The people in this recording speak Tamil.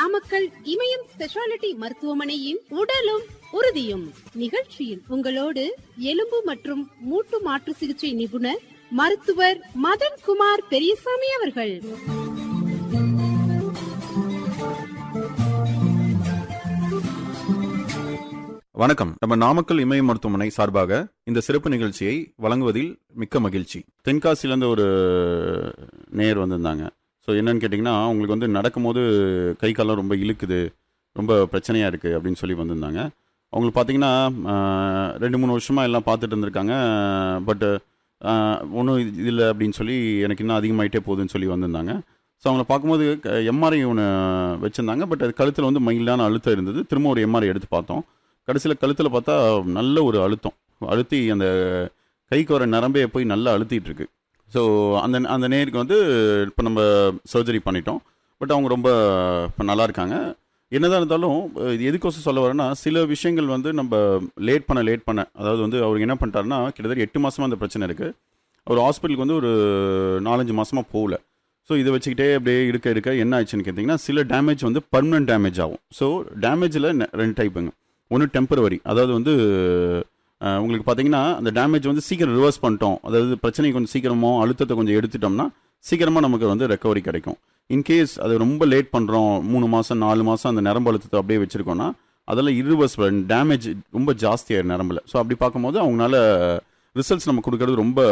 நாமக்கல் இமயம் ஸ்பெஷாலிட்டி மருத்துவமனையின் உடலும் உறுதியும் நிகழ்ச்சியில் உங்களோடு எலும்பு மற்றும் மூட்டு மாற்று சிகிச்சை நிபுணர் மருத்துவர் மதன்குமார் பெரியசாமி அவர்கள் வணக்கம் நம்ம நாமக்கல் இமய மருத்துவமனை சார்பாக இந்த சிறப்பு நிகழ்ச்சியை வழங்குவதில் மிக்க மகிழ்ச்சி தென்காசியிலேருந்து ஒரு நேயர் வந்திருந்தாங்க ஸோ என்னன்னு கேட்டிங்கன்னா அவங்களுக்கு வந்து நடக்கும்போது கை காலம் ரொம்ப இழுக்குது ரொம்ப பிரச்சனையாக இருக்குது அப்படின்னு சொல்லி வந்திருந்தாங்க அவங்களுக்கு பார்த்தீங்கன்னா ஆஹ், ரெண்டு மூணு வருஷமாக எல்லாம் பார்த்துட்டு இருந்திருக்காங்க பட் ஒன்றும் இது இல்லை அப்படின்னு சொல்லி எனக்கு இன்னும் அதிகமாயிட்டே போகுதுன்னு சொல்லி வந்திருந்தாங்க ஸோ அவங்கள பார்க்கும்போது எம்ஆர்ஐ ஒன்று வச்சுருந்தாங்க பட் அது கழுத்தில் வந்து மைல்டான அழுத்தம் இருந்தது திரும்ப ஒரு எம்ஆர்ஐ எடுத்து பார்த்தோம் கடைசியில் கழுத்தில் பார்த்தா நல்ல ஒரு அழுத்தம் அழுத்தி அந்த கைக்கு வர நரம்பே போய் நல்லா அழுத்திட்டு இருக்கு ஸோ அந்த அந்த நேருக்கு வந்து இப்போ நம்ம சர்ஜரி பண்ணிட்டோம் பட் அவங்க ரொம்ப இப்போ நல்லா இருக்காங்க என்னதான் இருந்தாலும் இது எதுக்கோசம் சொல்ல வரேன்னா சில விஷயங்கள் வந்து நம்ம லேட் பண்ண லேட் பண்ண அதாவது வந்து அவர் என்ன பண்ணிட்டாருன்னா கிட்டத்தட்ட எட்டு மாசமா அந்த பிரச்சனை இருக்கு அவர் ஹாஸ்பிட்டலுக்கு வந்து ஒரு நாலஞ்சு மாசமா போகல ஸோ இதை வச்சுக்கிட்டே அப்படியே இருக்க இருக்க என்ன ஆச்சுன்னு கேட்டிங்கன்னா சில டேமேஜ் வந்து பர்மனன்ட் டேமேஜ் ஆகும் ஸோ டேமேஜில் ரெண்டு டைப்புங்க ஒன்று டெம்பரவரி அதாவது வந்து அஹ், உங்களுக்கு பார்த்தீங்கன்னா அந்த டேமேஜ் வந்து சீக்கிரம் ரிவர்ஸ் பண்ணிட்டோம் அதாவது பிரச்சனை கொஞ்சம் சீக்கிரமோ அழுத்தத்தை கொஞ்சம் எடுத்துட்டோம்னா சீக்கிரமாக நமக்கு வந்து ரெக்கவரி கிடைக்கும் இன்கேஸ் அது ரொம்ப லேட் பண்ணுறோம் மூணு மாதம் நாலு மாதம் அந்த நரம்பு அழுத்தத்தை அப்படியே வச்சுருக்கோன்னா அதில் இருவர்ஸ் டேமேஜ் ரொம்ப ஜாஸ்தியாயிரும் நரம்பில் ஸோ அப்படி பார்க்கும்போது அவங்களால ரிசல்ட்ஸ் நம்ம கொடுக்கறது ரொம்ப